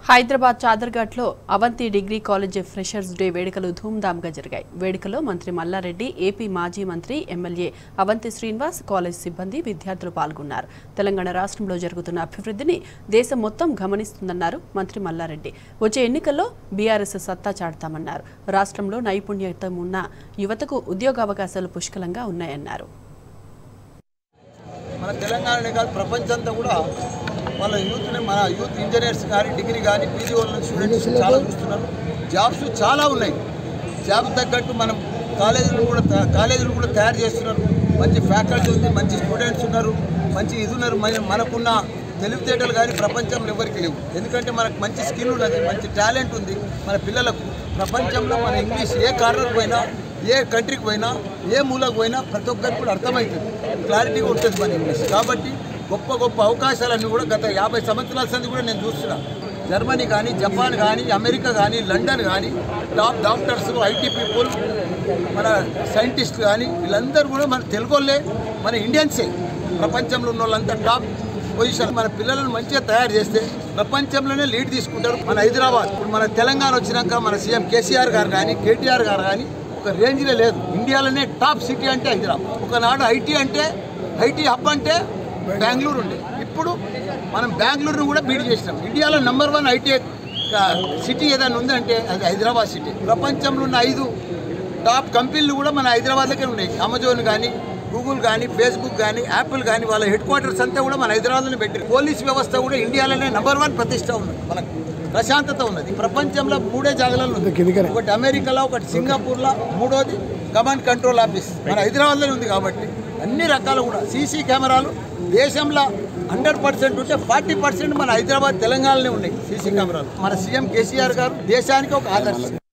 హైదరాబాద్ చాదర్ఘాట్లో Avanti degree college freshers day వేడుకలు ధూమ్ధామ్గా జరిగాయి వేడుకలో మంత్రి మల్లారెడ్డి ఏపీ మాజీ మంత్రి ఎమ్మెల్యే అవంతి శ్రీనివాస్ కాలేజ్ సిబ్బంది విద్యార్థులు పాల్గొన్నారు తెలంగాణ రాష్ట్రంలో జరుగుతున్న అభివృద్ధిని దేశం మొత్తం గమనిస్తుందన్నారు మంత్రి మల్లారెడ్డి వచ్చే ఎన్నికల్లో బీఆర్ఎస్ సత్తా చాటుతామన్నారు రాష్ట్రంలో నైపుణ్యత ఉన్న యువతకు ఉద్యోగావకాశాలు పుష్కలంగా ఉన్నాయన్నారు మన తెలంగాణనే కాదు ప్రపంచంతా కూడా వాళ్ళ యూత్ని మన యూత్ ఇంజనీర్స్ కానీ డిగ్రీ కానీ పీజీ వాళ్ళ స్టూడెంట్స్ చాలా చూస్తున్నారు జాబ్స్ చాలా ఉన్నాయి జాబ్ తగ్గట్టు మనం కాలేజీలు కూడా త- కాలేజీలు కూడా తయారు చేస్తున్నారు మంచి ఫ్యాకల్టీ ఉంది మంచి స్టూడెంట్స్ ఉన్నారు మంచి ఇది ఉన్నారు మన- మనకున్న తెలివితేటలు కానీ ప్రపంచంలో ఎవరికి లేవు ఎందుకంటే మనకు మంచి స్కిల్ ఉన్నది మంచి టాలెంట్ ఉంది మన పిల్లలకు ప్రపంచంలో మన ఇంగ్లీష్ ఏ కార్నర్ పోయినా ఏ కంట్రీకి పోయినా ఏ మూలకు పోయినా ప్రతి ఒక్కరికి కూడా అర్థమవుతుంది క్లారిటీగా ఉంటుంది మన ఇంగ్లీష్ కాబట్టి గొప్ప గొప్ప అవకాశాలన్నీ కూడా గత యాభై సంవత్సరాల సంది కూడా నేను చూస్తున్నా జర్మనీ కానీ జపాన్ కానీ అమెరికా కానీ లండన్ కానీ టాప్ డాక్టర్స్ ఐటీ పీపుల్ మన సైంటిస్టులు కానీ వీళ్ళందరూ కూడా మన తెలుగు వాళ్ళే మన ఇండియన్సే ప్రపంచంలో ఉన్న వాళ్ళంతా టాప్ పొజిషన్ మన పిల్లలను మంచిగా తయారు చేస్తే ప్రపంచంలోనే లీడ్ తీసుకుంటారు మన హైదరాబాద్ ఇప్పుడు మన తెలంగాణ వచ్చినాక మన సీఎం కేసీఆర్ గారు కానీ కేటీఆర్ గారు కానీ ఒక రేంజ్లో లేదు ఇండియాలోనే టాప్ సిటీ అంటే హైదరాబాద్ ఒకనాడు ఐటీ అంటే ఐటీ హబ్ అంటే బెంగళూరు ఉండే ఇప్పుడు మనం బెంగళూరును కూడా బీట్ చేసినాం ఇండియాలో నెంబర్ వన్ ఐటీ సిటీ ఏదైనా ఉందంటే అది హైదరాబాద్ సిటీ ప్రపంచంలో ఉన్న ఐదు టాప్ కంపెనీలు కూడా మన హైదరాబాద్లోకే ఉన్నాయి అమెజాన్ కానీ గూగుల్ కానీ ఫేస్బుక్ కానీ యాపిల్ కానీ వాళ్ళ హెడ్ క్వార్టర్స్ అంతా కూడా మన హైదరాబాద్లోనే పెట్టారు పోలీస్ వ్యవస్థ కూడా ఇండియాలోనే నెంబర్ వన్ ప్రతిష్ట ఉన్నది మనకు ప్రశాంతత ఉన్నది ప్రపంచంలో మూడే జాగాలలో ఉంది ఒకటి అమెరికాలో ఒకటి సింగపూర్లో మూడోది కమాండ్ కంట్రోల్ ఆఫీస్ మన హైదరాబాద్లోనే ఉంది కాబట్టి అన్ని రకాలు కూడా సీసీ కెమెరాలు దేశంలో హండ్రెడ్ పర్సెంట్ ఉంటే ఫార్టీ పర్సెంట్ మన హైదరాబాద్ తెలంగాణలోనే ఉన్నాయి సీసీ కెమెరాలు మన సీఎం కేసీఆర్ గారు దేశానికి ఒక ఆదర్శం